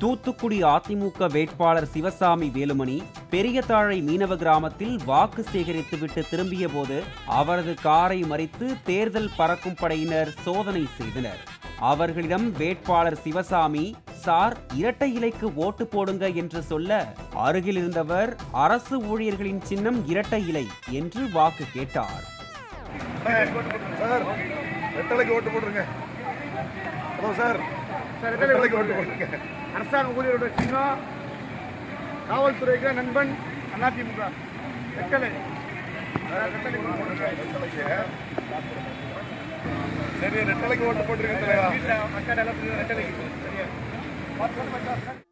தூத்துக்குடி அதிமுக வேட்பாளர் சிவசாமி வேலுமணி பெரியதாழை மீனவ கிராமத்தில் வாக்கு சேகரித்துவிட்டு திரும்பிய போது அவரது காரை மறித்து தேர்தல் பறக்கும் படையினர் சோதனை செய்தனர் அவர்களிடம் வேட்பாளர் சிவசாமி சார் இரட்டை இலைக்கு ஓட்டு போடுங்க என்று சொல்ல அருகில் இருந்தவர் அரசு ஊழியர்களின் சின்னம் இரட்டை இலை என்று வாக்கு கேட்டார் சார் ரெட்டலைக்கு ஓட்டு போட்டுருங்க ஹலோ சார் ரெட்டலைக்கு ஓட்டு போட்டுருங்க அரசாங்க ஊழியரோட சின்னம் காவல்துறைக்கு நண்பன் அதிமுக ரெட்டலை சரி ரெட்டலைக்கு ஓட்டு போட்டுருங்க தலைவா வீட்டில் மக்கள் எல்லாம் ரெட்டலைக்கு சரியா